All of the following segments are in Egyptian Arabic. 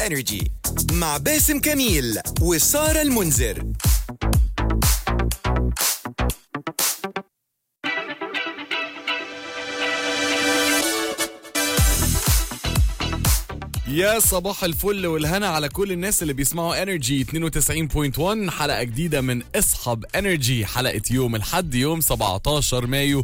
انرجي مع باسم كميل وسارة المنذر يا صباح الفل والهنا على كل الناس اللي بيسمعوا انرجي 92.1 حلقه جديده من اصحاب انرجي حلقه يوم الحد يوم 17 مايو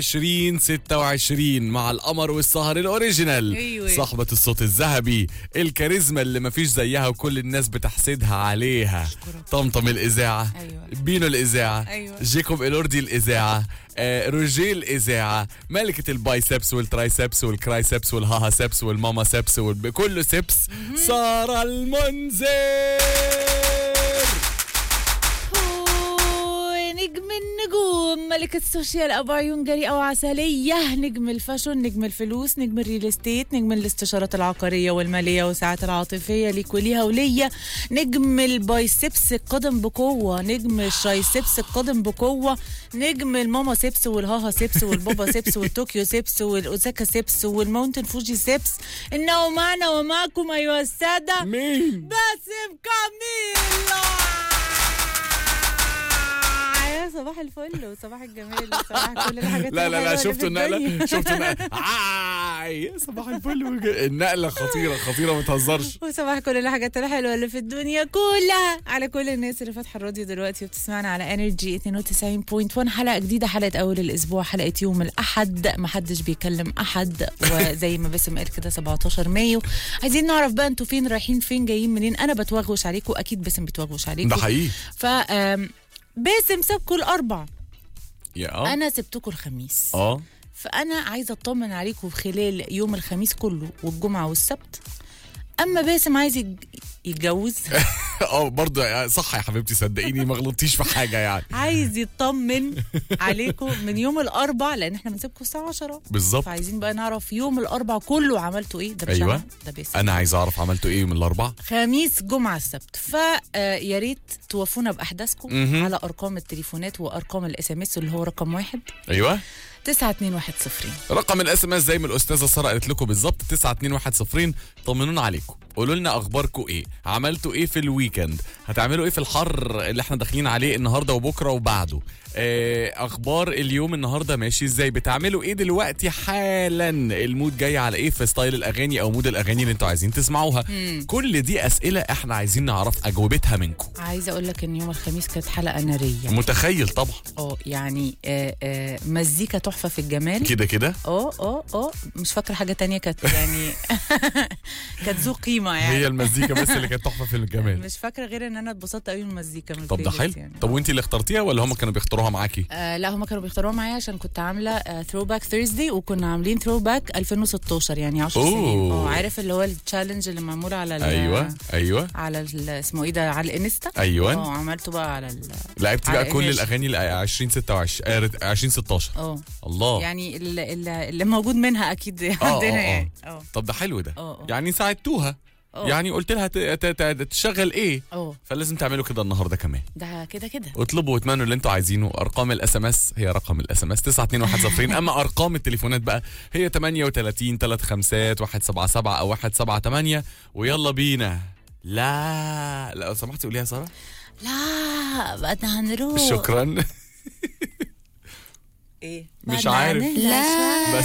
2026 مع القمر والسهر الاوريجينال أيوة. صاحبه الصوت الذهبي الكاريزما اللي مفيش زيها وكل الناس بتحسدها عليها طمطم الاذاعه أيوة. بينو الاذاعه أيوة. جيكوب الوردي الاذاعه آه، روجيه الاذاعه ملكه البايسبس والترايسبس والكرايسبس والهاها سبس والماما سبس وكله سبس ساره المنذر أوه، نجم النجوم ملك السوشيال ابو عيون جريئه وعسليه نجم الفاشون نجم الفلوس نجم الريل استيت نجم الاستشارات العقاريه والماليه والساعات العاطفيه ليك وليها وليا نجم البايسبس القدم بقوه نجم الشايسبس القدم بقوه نجم الماما سيبس والهاها سيبس والبابا سيبس والطوكيو سيبس والاوزاكا سيبس والماونتن فوجي سيبس انه معنا ومعكم ايها الساده مين باسم كاميلا يا صباح الفل وصباح الجمال وصباح كل الحاجات لا لا الحلوة لا اللي شفتوا في الدنيا. النقله شفتوا النقله عاي صباح الفل وج- النقله خطيره خطيره ما تهزرش وصباح كل الحاجات الحلوه اللي في الدنيا كلها على كل الناس اللي فاتحه الراديو دلوقتي وبتسمعنا على انرجي 92.1 حلقه جديده حلقه اول الاسبوع حلقه يوم الاحد ما حدش بيكلم احد وزي ما باسم قال كده 17 مايو عايزين نعرف بقى انتوا فين رايحين فين جايين منين انا بتوغوش عليكم اكيد باسم بتوغوش عليكم ده حقيقي ف آم، باسم سابكم الاربع يا اه انا سبتكم الخميس اه فانا عايزه اطمن عليكم خلال يوم الخميس كله والجمعه والسبت اما باسم عايز يتج- يتجوز اه برضه صح يا حبيبتي صدقيني ما غلطتيش في حاجه يعني عايز يطمن عليكم من يوم الاربع لان احنا بنسيبكم الساعه 10 بالظبط فعايزين بقى نعرف يوم الاربع كله عملتوا ايه ده مش أيوة. أنا، ده باسم انا عايز اعرف عملتوا ايه من الاربعه خميس جمعة السبت فيا ريت توافونا بأحداثكم مهم. على أرقام التليفونات وأرقام الاس ام اس اللي هو رقم واحد ايوه 9210 رقم الاس ام اس زي ما الاستاذه ساره قالت لكم بالظبط 92110 طمنونا عليكم قولوا لنا اخباركم ايه عملتوا ايه في الويكند هتعملوا ايه في الحر اللي احنا داخلين عليه النهارده وبكره وبعده آه، اخبار اليوم النهارده ماشي ازاي بتعملوا ايه دلوقتي حالا المود جاي على ايه في ستايل الاغاني او مود الاغاني اللي انتوا عايزين تسمعوها كل دي اسئله احنا عايزين نعرف اجوبتها منكم عايزة أقول لك إن يوم الخميس كانت حلقة نارية متخيل طبعا اه يعني آه آه مزيكا تحفة في الجمال كده كده اه اه اه مش فاكرة حاجة تانية كانت يعني كانت ذو قيمة يعني هي المزيكا بس اللي كانت تحفه في الجمال مش فاكرة غير إن أنا اتبسطت قوي من المزيكا من طب ده البلاي ليست حلو يعني. طب وانت اللي اخترتيها ولا هم كانوا بيختاروها معاكي آه لا هما كانوا بيختاروها معايا عشان كنت عامله ثرو باك ثيرزداي وكنا عاملين ثرو باك 2016 يعني 10 سنين أوه. اه عارف اللي هو التشالنج اللي معمول على ال- ايوه ايوه على ال- اسمه ايه ده على الانستا ايوه اه عملته بقى على ال- لعبتي بقى على كل إيميج. الاغاني ال 2026 آه، 2016 اه الله يعني اللي, اللي اللي موجود منها اكيد آه، عندنا آه. يعني اه طب ده حلو ده اه اه يعني ساعدتوها اه. يعني قلت لها ت- ت- ت- تشغل ايه اه فلازم تعملوا كده النهارده كمان ده كده كده اطلبوا واتمنوا اللي انتوا عايزينه ارقام الاس ام اس هي رقم الاس ام اس 92110 اما ارقام التليفونات بقى هي 38 35 177 او 178 ويلا بينا لا لا لو سمحتي قوليها يا ساره لا بعدنا هنروح شكرا ايه مش بعدنا عارف. هنهدى لا. شوية.